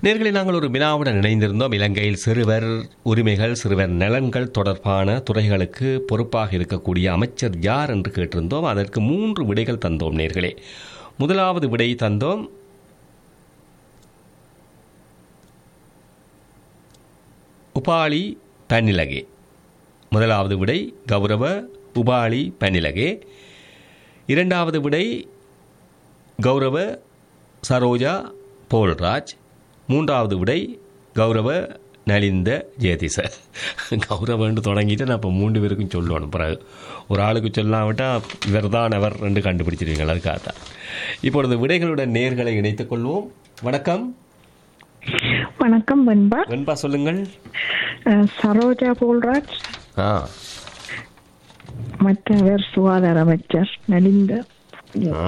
நேர்களை நாங்கள் ஒரு வினாவுடன் இணைந்திருந்தோம் இலங்கையில் சிறுவர் உரிமைகள் சிறுவர் நலன்கள் தொடர்பான துறைகளுக்கு பொறுப்பாக இருக்கக்கூடிய அமைச்சர் யார் என்று கேட்டிருந்தோம் அதற்கு மூன்று விடைகள் தந்தோம் நேர்களே முதலாவது விடை தந்தோம் உபாலி பன்னிலகே முதலாவது விடை கௌரவ உபாலி பன்னிலகே இரண்டாவது விடை கௌரவ சரோஜா போல்ராஜ் மூன்றாவது விடை கௌரவ நலிந்த ஜெயதிச கௌரவன்னு தொடங்கிட்டு நான் இப்போ மூன்று பேருக்கும் சொல்லணும் பிறகு ஒரு ஆளுக்கு சொல்லாவிட்டா இவர் தான் அவர் ரெண்டு கண்டுபிடிச்சிருவீங்க அதுக்காக தான் இப்பொழுது விடைகளுடன் நேர்களை இணைத்துக் கொள்வோம் வணக்கம் வணக்கம் வெண்பா வெண்பா சொல்லுங்கள் அஹ், சரோஜா போல்ராஜ் ஆ மற்றவர் சுகாதார அமைச்சர் நலிந்த ஆ.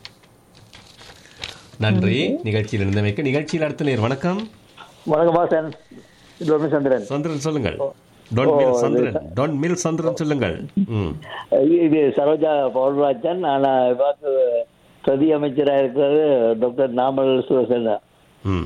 நன்றி நிகழ்ச்சியில் இருந்தமைக்கு நிகழ்ச்சியில் அடுத்த நேர் வணக்கம் வணக்கம் வாசன் இது சந்திரன் சந்திரன் சொல்லுங்கள் டொன் மில் சந்திரன் டொன் மில் சந்திரன் சொல்லுங்கள் ம் இது சரோஜா பவுல்ராஜன் ஆனா இவாக்கு பிரதி அமைச்சராக இருக்கிறது டாக்டர் நாமல் சுரசன் ம்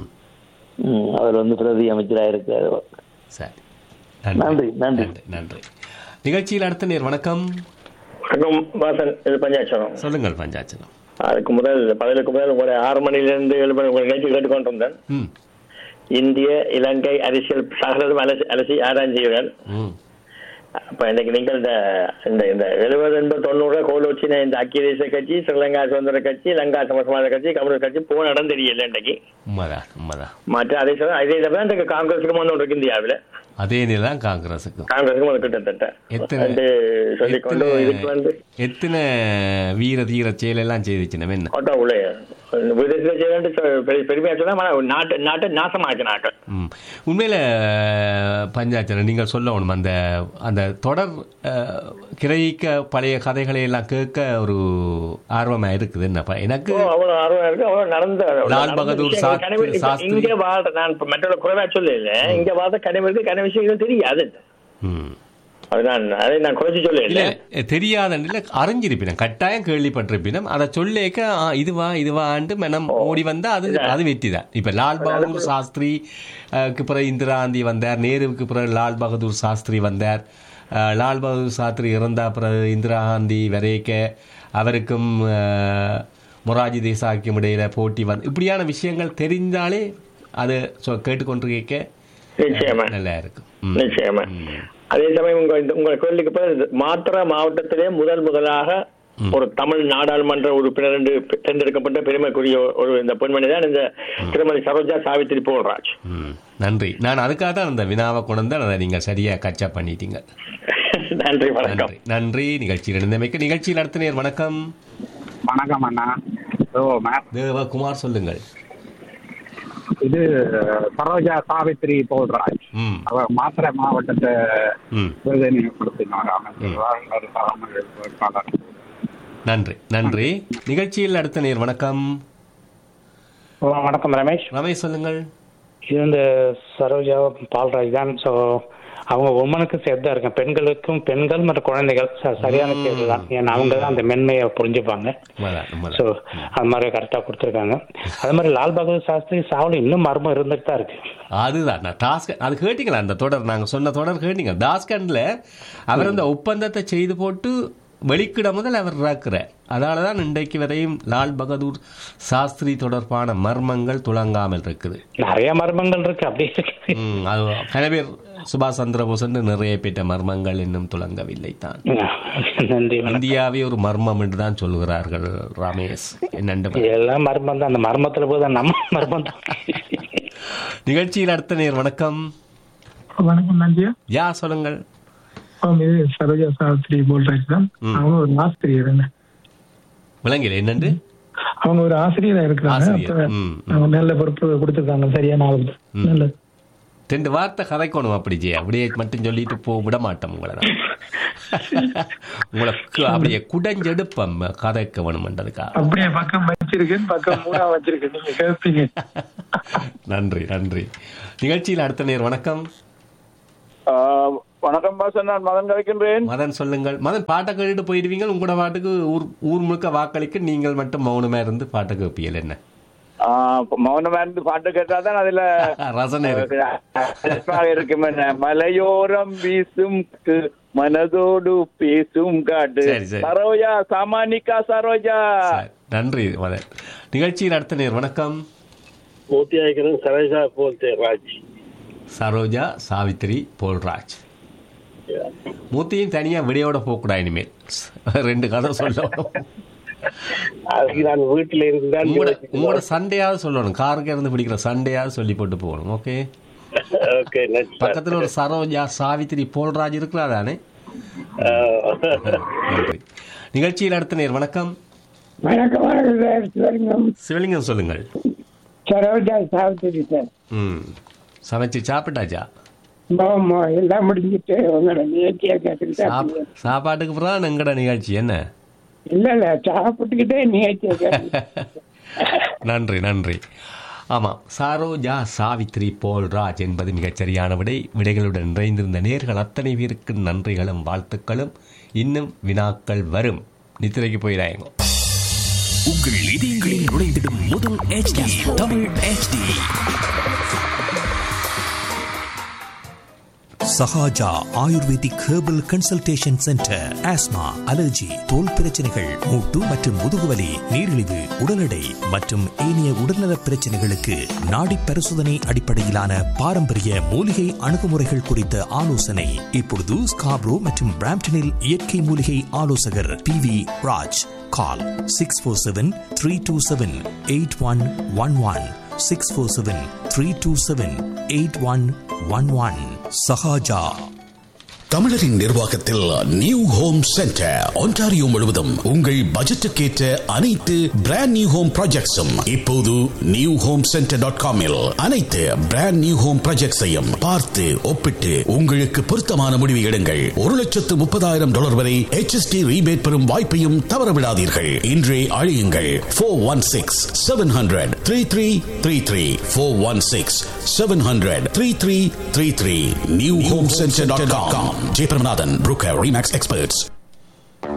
ம், அவர் வந்து பிரதி அமைச்சராக இருக்காரு சரி நன்றி, நன்றி. நன்றி நன்றி நிகழ்ச்சியில் அடுத்த நேர் வணக்கம் வணக்கம் வாசன் இது பஞ்சாட்சரம் சொல்லுங்கள் பஞ்சாச்சனம் அதுக்கு முதல் பதிலுக்கு முதல் ஒரு ஆறு மணிலிருந்து ஏழு மணி உங்களை நிகழ்ச்சி கேட்டுக்கொண்டிருந்தேன் ம் இந்திய இலங்கை அரசியல் சகலதும் அலசி அலசி ஆராய்ச்சியுடன் ம் அப்ப இன்னைக்கு நீங்கள் இந்த இந்த இந்த எழுபது எண்பது தொண்ணூறு கோலோச்சின இந்த ஐக்கிய தேசிய கட்சி ஸ்ரீலங்கா சுதந்திர கட்சி லங்கா சமசமாஜ கட்சி கம்யூனிஸ்ட் கட்சி போன இடம் தெரியல இன்னைக்கு உண்மைதான் உண்மைதான் மற்ற அதே சொல்ல அதே தான் இந்த காங்கிரஸுக்கு வந்து ஒன்று இருக்கு இந்தியாவில் அதே நிலை தான் காங்கிரஸுக்கும் காங்கிரஸுக்கும் வந்து கிட்டத்தட்ட எத்தனை என்று சொல்லிக்கொண்டு இதுக்கு வந்து எத்தனை எத்தனை வீர தீர செயலெல்லாம் செய்துச்சு நம்ம என்ன ஓட்டோ உள்ளே விதத்தில் செய்ய பெருமையா சொன்னா ஆனா நாட்டு நாட்டை நாசமாக்கினாக்க ம் உண்மையில் பஞ்சாச்சரம் நீங்கள் சொல்லணும் அந்த அந்த தொடர் அஹ், கிரகிக்க பழைய கதைகளை எல்லாம் கேட்க ஒரு ஆர்வமாக இருக்குது என்னப்பா எனக்கு ஓ, அவ்வளவு ஆர்வம் இருக்கு அவ்வளவு நடந்த லால் நடந்த பகதூர் விஷயங்கள் சாஸ்திரி- கனவு- இப்ப சாஸ்திரி. இங்க வாழ்ற நான் இப்ப மற்றவங்க குறைவா சொல்லல இங்க வாழ்ற கனவுக்கு கன விஷயங்கள் தெரியாது ம் அது நான் அதை நான் குறைச்சு இல்ல சொல்லல தெரியாத இல்ல அறிஞ்சிருப்பினம் கட்டாயம் கேள்விப்பட்டிருப்பினம் அதை சொல்லேக்க ஆ, இதுவா இதுவான்ட்டு மனம் ஓடி வந்தா அது அது வெற்றி தான் இப்ப லால் பகதூர் சாஸ்திரி அஹ், க்கு பிறகு இந்திரா காந்தி வந்தார் நேருவுக்கு பிறகு லால் பகதூர் சாஸ்திரி வந்தார் அஹ், லால் பகதூர் சாஸ்திரி இறந்தா பிறகு இந்திரா காந்தி வரைக்க அவருக்கும் அஹ், மொராஜி தேசாய்க்கும் இடையில போட்டி வந்து இப்படியான விஷயங்கள் தெரிந்தாலே அது சொ- கேட்டுக்கொண்டிருக்க நிச்சயமா நல்லா இருக்கும் ம். நிச்சயமா அதே சமயம் உங்க இந்த- உங்க கேள்விக்கு பிறகு மாத்திர மாவட்டத்திலே முதல் முதலாக ஒரு தமிழ் நாடாளுமன்ற உறுப்பினர் என்று தேர்ந்தெடுக்கப்பட்ட பெருமைக்குரிய ஒரு இந்த பெண்மணி தான் இந்த திருமதி சரோஜா சாவித்திரி போல்ராஜ் ம் நன்றி நான் அதுக்காக தான் அந்த வினாவை கொண்டு வந்தேன் அதை நீங்கள் சரியாக கச்சா பண்ணிட்டீங்க நன்றி வணக்கம் நன்றி நன்றி நிகழ்ச்சியில் இருந்தமைக்கு நிகழ்ச்சியில் அடுத்த நேர் வணக்கம் வணக்கம் அண்ணா ஓ மேம் தேவகுமார் சொல்லுங்கள் இது சரோஜா சாவித்ரி போல்ராஜ் ம் அவர் மாத்திரை மாவட்டத்தை ம் விருதை நியமனப்படுத்தினார் அமைச்சர் ஒரு தலைமை வேட்பாளர் நன்றி நன்றி நிகழ்ச்சியில் அடுத்த நேர் வணக்கம் வணக்கம் ரமேஷ் ரமேஷ் சொல்லுங்கள் இது வந்து சரோஜா பால்ராஜ் தான் ஸோ அவங்க உமனுக்கு சேர்த்து தான் இருக்கேன் பெண்களுக்கும் பெண்கள் மற்றும் குழந்தைகள் ச- சரியான சேர்த்து தான் ஏன்னா அவங்க தான் அந்த மென்மையை புரிஞ்சுப்பாங்க உண்மைதான், உண்மைதான். ஸோ அது மாதிரி கரெக்டாக கொடுத்துருக்காங்க அது மாதிரி லால் பகதூர் சாஸ்திரி சாவல் இன்னும் மர்மம் இருந்துட்டு தான் இருக்கு அதுதான் நான் டாஸ்க் அது கேட்டீங்களா அந்த தொடர் நாங்கள் சொன்ன தொடர் கேட்டீங்க டாஸ்கண்டில் அவர் அந்த ஒப்பந்தத்தை செய்து போட்டு வெளிக்கிட முதல் அவர் இறக்குறார் அதனால தான் இன்றைக்கு வரையும் லால் பகதூர் சாஸ்திரி தொடர்பான மர்மங்கள் துளங்காமல் இருக்குது நிறைய மர்மங்கள் இருக்கு அப்படி இருக்கு ம், அது பல பேர் சுபாஷ் சந்திர போசன் நிறைய பேட்ட மர்மங்கள் இன்னும் துளங்கவில்லை தான் நன்றி வணக்கம். இந்தியாவே ஒரு மர்மம் என்று தான் சொல்கிறார்கள் ரமேஷ் என்னண்டு எல்லாம் மர்மம் தான் அந்த மர்மத்துல போது நம்ம மர்மம் தான் நிகழ்ச்சியில் அடுத்த நேர் வணக்கம் வணக்கம் நந்தியா யா சொல்லுங்கள் ஆம், இது சரோஜா சாஸ்திரி போல்ராஜ் தான் ம். அவங்க ஒரு ஆசிரியர் என்ன விளங்கல என்னண்டு அவங்க ஒரு ஆசிரியரா இருக்கிறாங்க ஆசிரியர். அப்ப ம், ம். அவங்க நல்ல பொறுப்பு கொடுத்திருக்காங்க சரியான ஆள் நல்ல ரெண்டு வார்த்தை கதைக்கணும் அப்படி ஜெய அப்படியே மட்டும் சொல்லிட்டு போ விட மாட்டோம் உங்களை நான். உங்களை கு- அப்படியே குடஞ்செடுப்பம் கதைக்க வேணுமென்றதுக்காக அப்படியே பக்கம் வச்சிருக்கேன் பக்கம் மூணா வச்சிருக்கேன் நீங்க கேட்பீங்க நன்றி நன்றி நிகழ்ச்சியில் அடுத்த நேர் வணக்கம் வணக்கம் பாசன் நான் மதன் கலைக்கின்றேன் மதன் சொல்லுங்கள் மதன் பாட்டை கேட்டுட்டு போயிடுவீங்க உங்களோட பாட்டுக்கு ஊர் ஊர் முழுக்க வாக்களிக்க நீங்கள் மட்டும் மௌனமா இருந்து பாட்டை கேட்பீங்கள் என்ன ஆ, மௌனமா இருந்து பாட்டு கேட்டாதான் அதுல ரசனை இருக்கு அழகாக இருக்கும் என்ன. மலையோரம் வீசும் கு- மனதோடு பேசும் காட்டு சரி, சரி. சரோஜா சாமானிகா சரோஜா சரி, நன்றி மதன் நிகழ்ச்சியில் அடுத்த நேர் வணக்கம் பூர்த்தியாகிறேன் சரோஜா போல் ராஜ் சரோஜா சாவித்திரி போல்ராஜ் மூர்த்தியும் தனியா விடையோட போகக்கூடாது இனிமேல் ரெண்டு கதை சொல்லணும் அதுக்கு நான் வீட்டுல இருந்தால் உங்களோட உங்களோட சண்டையாவது சொல்லணும் காருக்கு இருந்து பிடிக்கிற சண்டையாவது சொல்லி போட்டு போகணும் ஓகே ஓகே பக்கத்துல ஒரு சரோஜா சாவித்திரி போல்ராஜ் இருக்கிறா தானே நன்றி நிகழ்ச்சியில் அடுத்த நேர் வணக்கம் வணக்கம் வணக்கம் சார் சிவலிங்கம் சிவலிங்கம் சொல்லுங்கள் சரோஜா சாவித்திரி சார் ம் சமைச்சு சாப்பிட்டாச்சா ஆமா எல்லாம் முடிஞ்சிட்டு உங்களோட நிகழ்ச்சியை கேட்டுக்கிட்டே சாப்- சாப்பாட்டுக்கு அப்புறம் எங்கட நிகழ்ச்சி என்ன இல்ல இல்ல சாப்பிட்டுக்கிட்டே நிகழ்ச்சியை கேட்டு நன்றி நன்றி ஆமாம் சாரோஜா சாவித்ரி போல்ராஜ் என்பது மிகச் சரியான விடை விடைகளுடன் நிறைந்திருந்த நேர்கள் அத்தனை பேருக்கு நன்றிகளும் வாழ்த்துக்களும் இன்னும் வினாக்கள் வரும் நித்திரைக்கு போயிடாயங்க உங்கள் இதயங்களில் நுழைந்திடும் முதல் HD Tamil HD Sahaja ayurvedic herbal consultation centre asthma allergy தோல் பிரச்சனைகள் மூட்டு மற்றும் முதுகுவலி நீரிழிவு உடல் எடை மற்றும் ஏனைய உடல்நலப் பிரச்சனைகளுக்கு நாடி பரிசோதனை அடிப்படையிலான பாரம்பரிய மூலிகை அணுகுமுறைகள் குறித்த ஆலோசனை இப்பொழுது ஸ்காப்ரோ மற்றும் பிராம்டனில் இயற்கை மூலிகை ஆலோசகர் B V Raj call six four seven three two seven eight one one one six four seven three two seven eight one one one Sahaja தமிழரின் நிர்வாகத்தில் நியூ ஹோம் சென்டர் ஒன்டாரியோ முழுவதும் உங்கள் பட்ஜெட்டுக்கேற்ற அனைத்து பிராண்ட் நியூ ஹோம் ப்ராஜெக்ட்ஸும் இப்போது நியூ ஹோம் சென்டர் டாட் காமில் அனைத்து brand new home ப்ராஜெக்ட்ஸையும் பார்த்து ஒப்பிட்டு உங்களுக்கு பொருத்தமான முடிவு எடுங்கள் ஒரு லட்சத்து முப்பதாயிரம் டாலர் வரை HST ரீபேட் பெறும் வாய்ப்பையும் தவறவிடாதீர்கள் இன்றே அழியுங்கள் four one six seven hundred three three three three four one six seven hundred three three three three new home centre dot com Jeyabramanathan broker REMAX experts